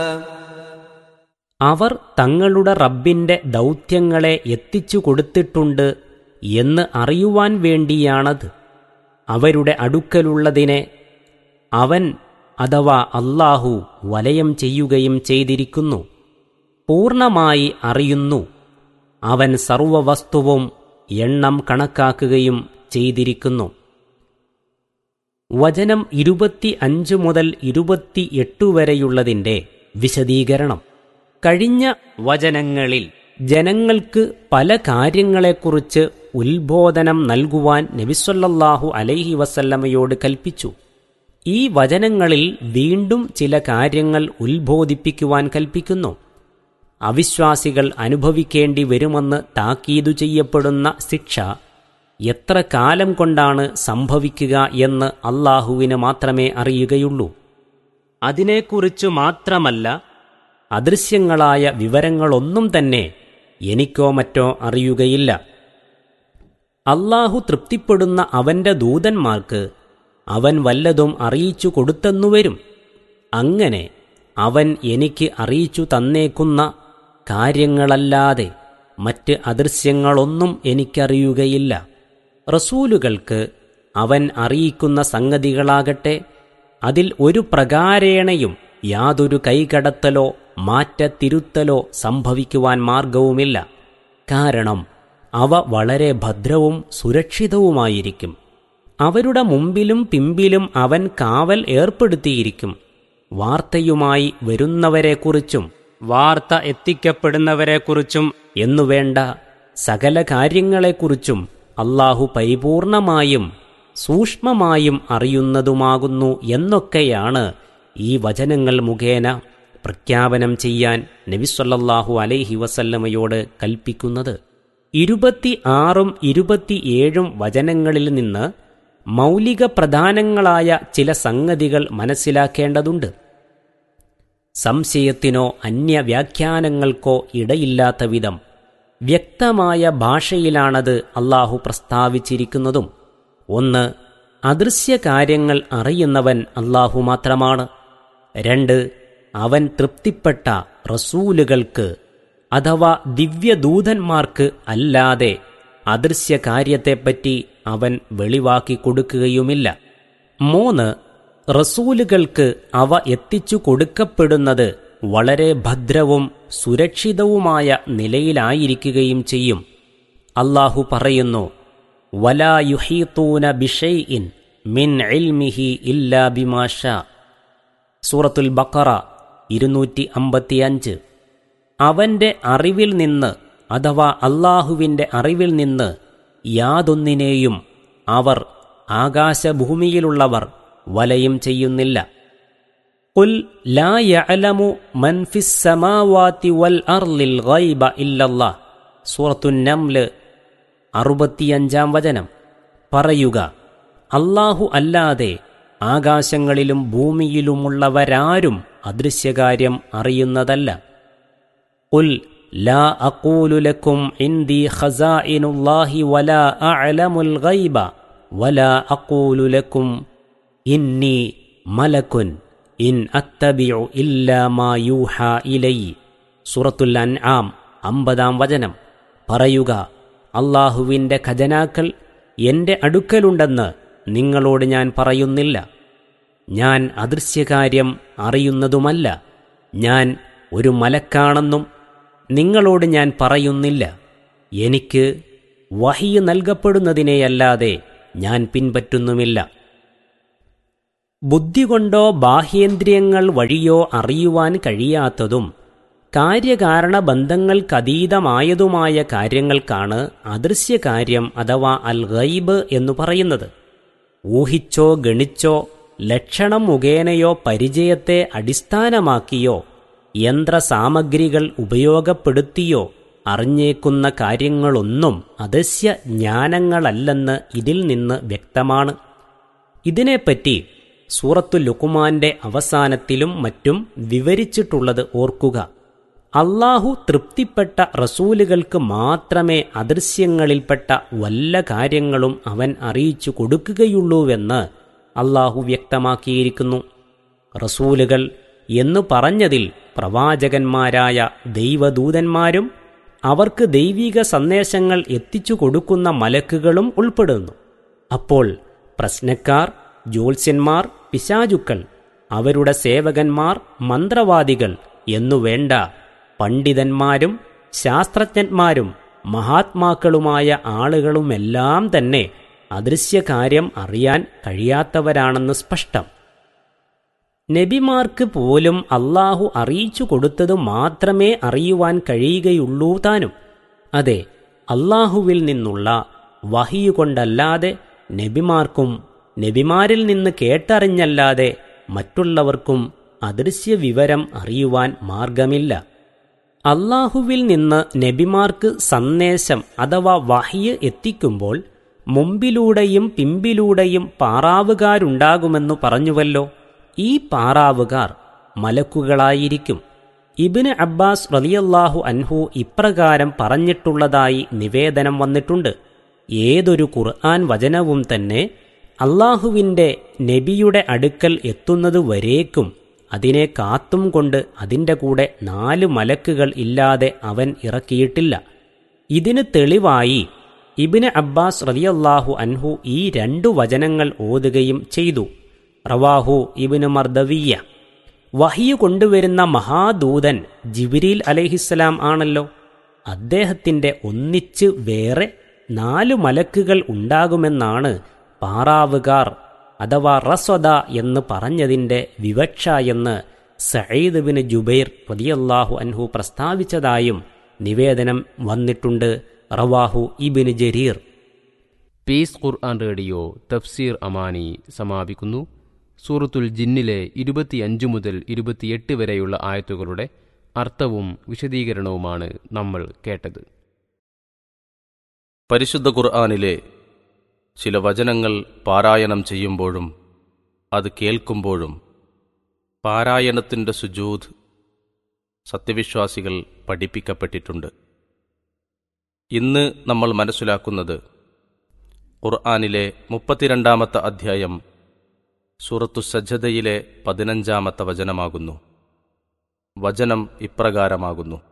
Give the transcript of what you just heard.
അവർ തങ്ങളുടെ റബ്ബിന്റെ ദൗത്യങ്ങളെ എത്തിച്ചു കൊടുത്തിട്ടുണ്ട് എന്ന് അറിയുവാൻ വേണ്ടിയാണത് അവരുടെ അടുക്കലുള്ളതിനെ അവൻ അഥവാ അല്ലാഹു വലയം ചെയ്യുകയും ചെയ്തിരിക്കുന്നു പൂർണ്ണമായി അറിയുന്നു അവൻ സർവവസ്തുവും എണ്ണം കണക്കാക്കുകയും ചെയ്തിരിക്കുന്നു വചനം ഇരുപത്തി അഞ്ച് മുതൽ ഇരുപത്തിയെട്ട് വരെയുള്ളതിൻ്റെ വിശദീകരണം കഴിഞ്ഞ വചനങ്ങളിൽ ജനങ്ങൾക്ക് പല കാര്യങ്ങളെക്കുറിച്ച് ഉത്ബോധനം നൽകുവാൻ നബിസ്വല്ലാഹു അലൈഹി വസല്ലമയോട് കൽപ്പിച്ചു ഈ വചനങ്ങളിൽ വീണ്ടും ചില കാര്യങ്ങൾ ഉത്ബോധിപ്പിക്കുവാൻ കൽപ്പിക്കുന്നു അവിശ്വാസികൾ അനുഭവിക്കേണ്ടി വരുമെന്ന് താക്കീതു ചെയ്യപ്പെടുന്ന ശിക്ഷ എത്ര കാലം കൊണ്ടാണ് സംഭവിക്കുക എന്ന് അള്ളാഹുവിന് മാത്രമേ അറിയുകയുള്ളൂ അതിനെക്കുറിച്ചു മാത്രമല്ല അദൃശ്യങ്ങളായ വിവരങ്ങളൊന്നും തന്നെ എനിക്കോ മറ്റോ അറിയുകയില്ല അള്ളാഹു തൃപ്തിപ്പെടുന്ന അവന്റെ ദൂതന്മാർക്ക് അവൻ വല്ലതും അറിയിച്ചു കൊടുത്തെന്നുവരും അങ്ങനെ അവൻ എനിക്ക് അറിയിച്ചു തന്നേക്കുന്ന കാര്യങ്ങളല്ലാതെ മറ്റ് അദൃശ്യങ്ങളൊന്നും എനിക്കറിയുകയില്ല റസൂലുകൾക്ക് അവൻ അറിയിക്കുന്ന സംഗതികളാകട്ടെ അതിൽ ഒരു പ്രകാരേണയും യാതൊരു കൈകടത്തലോ മാറ്റത്തിരുത്തലോ സംഭവിക്കുവാൻ മാർഗവുമില്ല കാരണം അവ വളരെ ഭദ്രവും സുരക്ഷിതവുമായിരിക്കും അവരുടെ മുമ്പിലും പിമ്പിലും അവൻ കാവൽ ഏർപ്പെടുത്തിയിരിക്കും വാർത്തയുമായി വരുന്നവരെക്കുറിച്ചും വാർത്ത എത്തിക്കപ്പെടുന്നവരെക്കുറിച്ചും എന്നുവേണ്ട സകല കാര്യങ്ങളെക്കുറിച്ചും അള്ളാഹു പരിപൂർണമായും സൂക്ഷ്മമായും അറിയുന്നതുമാകുന്നു എന്നൊക്കെയാണ് ഈ വചനങ്ങൾ മുഖേന പ്രഖ്യാപനം ചെയ്യാൻ നബിസ്വല്ലാഹു അലൈഹി വസല്ലമയോട് കൽപ്പിക്കുന്നത് ഇരുപത്തി ആറും ഇരുപത്തിയേഴും വചനങ്ങളിൽ നിന്ന് മൗലിക പ്രധാനങ്ങളായ ചില സംഗതികൾ മനസ്സിലാക്കേണ്ടതുണ്ട് സംശയത്തിനോ അന്യവ്യാഖ്യാനങ്ങൾക്കോ ഇടയില്ലാത്ത വിധം വ്യക്തമായ ഭാഷയിലാണത് അള്ളാഹു പ്രസ്താവിച്ചിരിക്കുന്നതും ഒന്ന് അദൃശ്യ കാര്യങ്ങൾ അറിയുന്നവൻ അള്ളാഹു മാത്രമാണ് രണ്ട് അവൻ തൃപ്തിപ്പെട്ട റസൂലുകൾക്ക് അഥവാ ദിവ്യദൂതന്മാർക്ക് അല്ലാതെ അദൃശ്യ കാര്യത്തെപ്പറ്റി അവൻ വെളിവാക്കി കൊടുക്കുകയുമില്ല മൂന്ന് റസൂലുകൾക്ക് അവ എത്തിച്ചു കൊടുക്കപ്പെടുന്നത് വളരെ ഭദ്രവും സുരക്ഷിതവുമായ നിലയിലായിരിക്കുകയും ചെയ്യും അള്ളാഹു പറയുന്നു വലാ യുഹീത്തൂന ബിഷൈഇൻ മിൻ ഇൽമിഹി ഇല്ലാ ബിമാഷ സൂറത്തുൽ ബക്കറ ഇരുന്നൂറ്റി അമ്പത്തിയഞ്ച് അവന്റെ അറിവിൽ നിന്ന് അഥവാ അള്ളാഹുവിന്റെ അറിവിൽ നിന്ന് യാതൊന്നിനെയും അവർ ആകാശഭൂമിയിലുള്ളവർ വലയം ചെയ്യുന്നില്ല قل لا يعلم من في السماوات والأرض الغيب إلا الله സൂറത്തു നംല് അറുപത്തിയഞ്ചാം വചനം പറയുക അള്ളാഹു അല്ലാതെ ആകാശങ്ങളിലും ഭൂമിയിലുമുള്ളവരാരും അദൃശ്യകാര്യം അറിയുന്നതല്ല ഉൽ ലാ അഖൂലു ലക്കും ഇന്ദി ഖസാഇനുല്ലാഹി വലാ അഅലമുൽ ഗൈബ വലാ അഖൂലു ലക്കും ഇന്നി മലക്കുൻ ഇൻ അത്തബിഉ ഇല്ലാ മാ യൂഹ ഇലൈ സൂറത്തുൽ അൻആം അമ്പതാം വചനം പറയുക അള്ളാഹുവിൻ്റെ ഖജനാക്കൾ എൻ്റെ അടുക്കലുണ്ടെന്ന് നിങ്ങളോട് ഞാൻ പറയുന്നില്ല ഞാൻ അദൃശ്യകാര്യം അറിയുന്നതുമല്ല ഞാൻ ഒരു മലക്കാണെന്നും നിങ്ങളോട് ഞാൻ പറയുന്നില്ല എനിക്ക് വഹിയ് നൽകപ്പെടുന്നതിനെയല്ലാതെ ഞാൻ പിൻപറ്റുന്നുമില്ല ബുദ്ധി കൊണ്ടോ ബാഹ്യേന്ദ്രിയങ്ങൾ വഴിയോ അറിയുവാൻ കഴിയാത്തതും കാര്യകാരണ ബന്ധങ്ങൾക്കതീതമായതുമായ കാര്യങ്ങൾക്കാണ് അദൃശ്യകാര്യം അഥവാ അൽ ഗൈബ് എന്നു പറയുന്നത് ഊഹിച്ചോ ഗണിച്ചോ ലക്ഷണം മുഖേനയോ പരിചയത്തെ അടിസ്ഥാനമാക്കിയോ യന്ത്രസാമഗ്രികൾ ഉപയോഗപ്പെടുത്തിയോ അറിഞ്ഞേക്കുന്ന കാര്യങ്ങളൊന്നും അദൃശ്യ ജ്ഞാനങ്ങളല്ലെന്ന് ഇതിൽ നിന്ന് വ്യക്തമാണ് ഇതിനെപ്പറ്റി സൂറത്തു ലുക്കുമാന്റെ അവസാനത്തിലും മറ്റും വിവരിച്ചിട്ടുള്ളത് ഓർക്കുക അള്ളാഹു തൃപ്തിപ്പെട്ട റസൂലുകൾക്ക് മാത്രമേ അദൃശ്യങ്ങളിൽപ്പെട്ട വല്ല കാര്യങ്ങളും അവൻ അറിയിച്ചു കൊടുക്കുകയുള്ളൂവെന്ന് അള്ളാഹു വ്യക്തമാക്കിയിരിക്കുന്നു റസൂലുകൾ എന്നു പറഞ്ഞതിൽ പ്രവാചകന്മാരായ ദൈവദൂതന്മാരും അവർക്ക് ദൈവിക സന്ദേശങ്ങൾ എത്തിച്ചു കൊടുക്കുന്ന മലക്കുകളും ഉൾപ്പെടുന്നു അപ്പോൾ പ്രശ്നക്കാർ ജ്യോത്സ്യന്മാർ പിശാചുക്കൾ അവരുടെ സേവകന്മാർ മന്ത്രവാദികൾ എന്നുവേണ്ട പണ്ഡിതന്മാരും ശാസ്ത്രജ്ഞന്മാരും മഹാത്മാക്കളുമായ ആളുകളുമെല്ലാം തന്നെ അദൃശ്യകാര്യം അറിയാൻ കഴിയാത്തവരാണെന്ന് സ്പഷ്ടം നബിമാർക്ക് പോലും അള്ളാഹു അറിയിച്ചു കൊടുത്തത് മാത്രമേ അറിയുവാൻ കഴിയുകയുള്ളൂ താനും അതെ അള്ളാഹുവിൽ നിന്നുള്ള വഹിയുകൊണ്ടല്ലാതെ നബിമാർക്കും നബിമാരിൽ നിന്ന് കേട്ടറിഞ്ഞല്ലാതെ മറ്റുള്ളവർക്കും അദൃശ്യ വിവരം അറിയുവാൻ മാർഗമില്ല അള്ളാഹുവിൽ നിന്ന് നബിമാർക്ക് സന്ദേശം അഥവാ വഹിയ് എത്തിക്കുമ്പോൾ മുമ്പിലൂടെയും പിമ്പിലൂടെയും പാറാവുകാരുണ്ടാകുമെന്നു പറഞ്ഞുവല്ലോ ഈ പാറാവുകാർ മലക്കുകളായിരിക്കും ഇബിന് അബ്ബാസ് റലിയല്ലാഹു അൻഹു ഇപ്രകാരം പറഞ്ഞിട്ടുള്ളതായി നിവേദനം വന്നിട്ടുണ്ട് ഏതൊരു ഖുർആൻ വചനവും തന്നെ അള്ളാഹുവിൻ്റെ നബിയുടെ അടുക്കൽ എത്തുന്നതുവരേക്കും അതിനെ കാത്തും കൊണ്ട് അതിൻ്റെ കൂടെ നാല് മലക്കുകൾ ഇല്ലാതെ അവൻ ഇറക്കിയിട്ടില്ല ഇതിന് തെളിവായി ഇബിന് അബ്ബാസ് റലിയല്ലാഹു അൻഹു ഈ രണ്ടു വചനങ്ങൾ ഓതുകയും ചെയ്തു റവാഹു ഇബിന് മർദവിയ വഹിയു കൊണ്ടുവരുന്ന മഹാദൂതൻ ജിബിരിൽ അലഹിസ്സലാം ആണല്ലോ അദ്ദേഹത്തിൻ്റെ ഒന്നിച്ച് വേറെ നാലു മലക്കുകൾ ഉണ്ടാകുമെന്നാണ് പാറാവുകാർ അഥവാ റസ്വദ എന്ന് പറഞ്ഞതിൻ്റെ വിവക്ഷ എന്ന് സയ്യിദ് ബിൻ ജുബൈർ റതിയല്ലാഹു അൻഹു പ്രസ്താവിച്ചതായും നിവേദനം വന്നിട്ടുണ്ട് റവാഹു Ibn Jarir peace Quran radio തഫ്സീർ അമാനി സമാപിക്കുന്നു സൂറത്തുൽ ജിന്നിലെ ഇരുപത്തിയഞ്ച് മുതൽ ഇരുപത്തിയെട്ട് വരെയുള്ള ആയത്തുകളുടെ അർത്ഥവും വിശദീകരണവുമാണ് നമ്മൾ കേട്ടത് പരിശുദ്ധ ഖുർആാനിലെ ചില വചനങ്ങൾ പാരായണം ചെയ്യുമ്പോഴും അത് കേൾക്കുമ്പോഴും പാരായണത്തിൻ്റെ സുജൂത് സത്യവിശ്വാസികൾ പഠിപ്പിക്കപ്പെട്ടിട്ടുണ്ട് ഇന്ന് നമ്മൾ മനസ്സിലാക്കുന്നത് ഖുർആാനിലെ മുപ്പത്തിരണ്ടാമത്തെ അധ്യായം സൂറത്തു സജ്ജതയിലെ പതിനഞ്ചാമത്തെ വചനമാകുന്നു വചനം ഇപ്രകാരമാകുന്നു